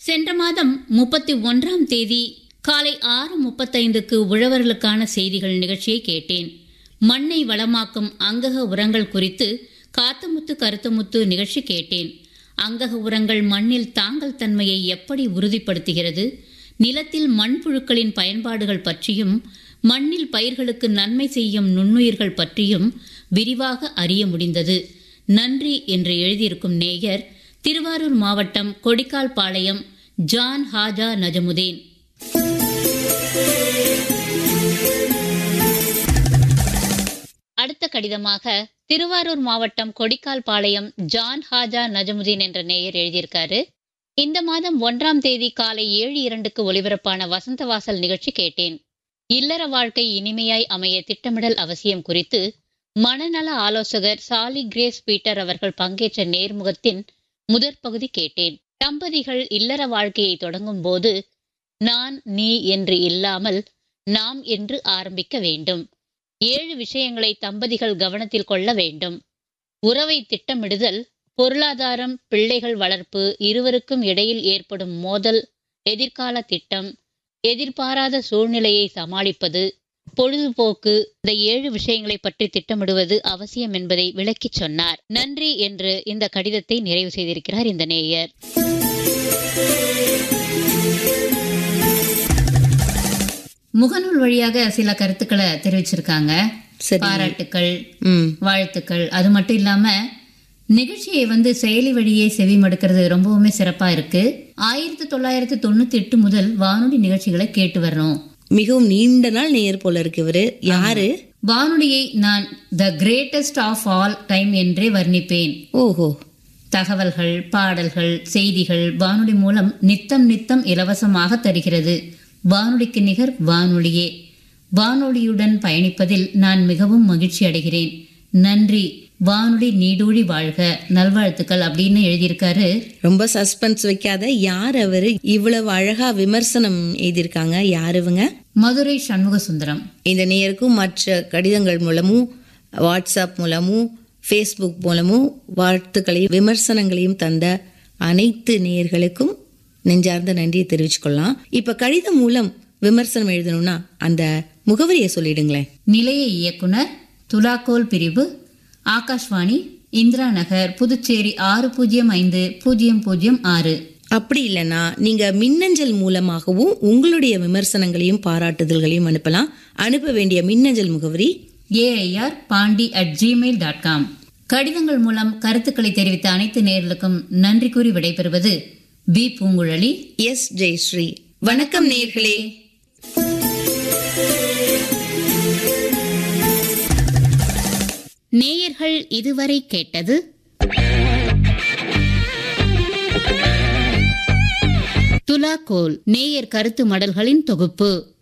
சென்ற மாதம் முப்பத்தி ஒன்றாம் தேதி காலை ஆறு முப்பத்தைந்துக்கு உழவர்களுக்கான செய்திகள் நிகழ்ச்சியை கேட்டேன் மண்ணை வளமாக்கும் அங்கக உரங்கள் குறித்து காத்தமுத்து கருத்தமுத்து நிகழ்ச்சி கேட்டேன் அங்கக உரங்கள் மண்ணில் தாங்கல் தன்மையை எப்படி உறுதிப்படுத்துகிறது நிலத்தில் மண்புழுக்களின் பயன்பாடுகள் பற்றியும் மண்ணில் பயிர்களுக்கு நன்மை செய்யும் நுண்ணுயிர்கள் பற்றியும் விரிவாக அறிய முடிந்தது நன்றி என்று எழுதியிருக்கும் நேயர் திருவாரூர் மாவட்டம் கொடிக்கால் பாளையம் ஜான் ஹாஜா நஜமுதீன் அடுத்த கடிதமாக திருவாரூர் மாவட்டம் கொடிக்கால் பாளையம் ஜான் ஹாஜா நஜமுதீன் என்ற நேயர் எழுதியிருக்காரு இந்த மாதம் ஒன்றாம் தேதி காலை ஏழு இரண்டுக்கு ஒலிபரப்பான வசந்தவாசல் நிகழ்ச்சி கேட்டேன் இல்லற வாழ்க்கை இனிமையாய் அமைய திட்டமிடல் அவசியம் குறித்து மனநல ஆலோசகர் சாலி கிரேஸ் பீட்டர் அவர்கள் பங்கேற்ற நேர்முகத்தின் முதற் பகுதி கேட்டேன் தம்பதிகள் இல்லற வாழ்க்கையை தொடங்கும் போது நான் நீ என்று இல்லாமல் நாம் என்று ஆரம்பிக்க வேண்டும் ஏழு விஷயங்களை தம்பதிகள் கவனத்தில் கொள்ள வேண்டும் உறவை திட்டமிடுதல் பொருளாதாரம் பிள்ளைகள் வளர்ப்பு இருவருக்கும் இடையில் ஏற்படும் மோதல் எதிர்கால திட்டம் எதிர்பாராத சூழ்நிலையை சமாளிப்பது பொழுதுபோக்கு இந்த ஏழு விஷயங்களை பற்றி திட்டமிடுவது அவசியம் என்பதை விளக்கிச் சொன்னார் நன்றி என்று இந்த கடிதத்தை நிறைவு செய்திருக்கிறார் இந்த நேயர் முகநூல் வழியாக சில கருத்துக்களை தெரிவிச்சிருக்காங்க சரி. பாராட்டுக்கள் ம் வாழ்த்துக்கள் அது மட்டும் இல்லாம நிகழ்ச்சியை வந்து செயலி வழியே செவி மடுக்கிறது ரொம்பவுமே சிறப்பா இருக்கு ஆயிரத்தி தொள்ளாயிரத்தி தொண்ணூத்தி எட்டு முதல் வானொலி நிகழ்ச்சிகளை கேட்டு வர்றோம் மிகவும் நீண்ட நாள் நேயர் போல இருக்கு இவரு யாரு வானொலியை நான் the greatest of all time என்றே வர்ணிப்பேன் ஓஹோ தகவல்கள் பாடல்கள் செய்திகள் வானொலி மூலம் நித்தம் நித்தம் இலவசமாக தருகிறது வானொலிக்கு நிகர் வானொலியே வானொலியுடன் பயணிப்பதில் நான் மிகவும் மகிழ்ச்சி அடைகிறேன் நன்றி வானொலி நீடூழி வாழ்க நல்வாழ்த்துக்கள் அப்படின்னு எழுதியிருக்காரு ரொம்ப சஸ்பென்ஸ் வைக்காத யார் அவரு இவ்வளவு அழகா விமர்சனம் எழுதியிருக்காங்க யார் இவங்க மதுரை சண்முக சுந்தரம் இந்த நேயருக்கும் மற்ற கடிதங்கள் மூலமும் வாட்ஸ்அப் மூலமும் ஃபேஸ்புக் மூலமும் வாழ்த்துக்களையும் விமர்சனங்களையும் தந்த அனைத்து நேயர்களுக்கும் நெஞ்சார்ந்த நன்றியை தெரிவிச்சுக்கொள்ளலாம் இப்ப கடிதம் மூலம் விமர்சனம் எழுதணும்னா அந்த முகவரியை சொல்லிடுங்களேன் நிலைய இயக்குனர் துலாக்கோல் பிரிவு ஆகாஷ்வாணி இந்திரா நகர் புதுச்சேரி ஆறு பூஜ்ஜியம் ஐந்து பூஜ்ஜியம் பூஜ்ஜியம் ஆறு அப்படி இல்லைன்னா நீங்க மின்னஞ்சல் மூலமாகவும் உங்களுடைய விமர்சனங்களையும் பாராட்டுதல்களையும் அனுப்பலாம் அனுப்ப வேண்டிய மின்னஞ்சல் முகவரி AIR Pondy at Gmail dot com கடிதங்கள் மூலம் கருத்துக்களை தெரிவித்த அனைத்து நேயர்களுக்கும் நன்றி கூறி விடைபெறுவது பி பூங்குழலி எஸ் ஜெயஸ்ரீ வணக்கம் நேர்களே நேயர்கள் இதுவரை கேட்டது துலாக்கோல் நேயர் கருத்து மடல்களின் தொகுப்பு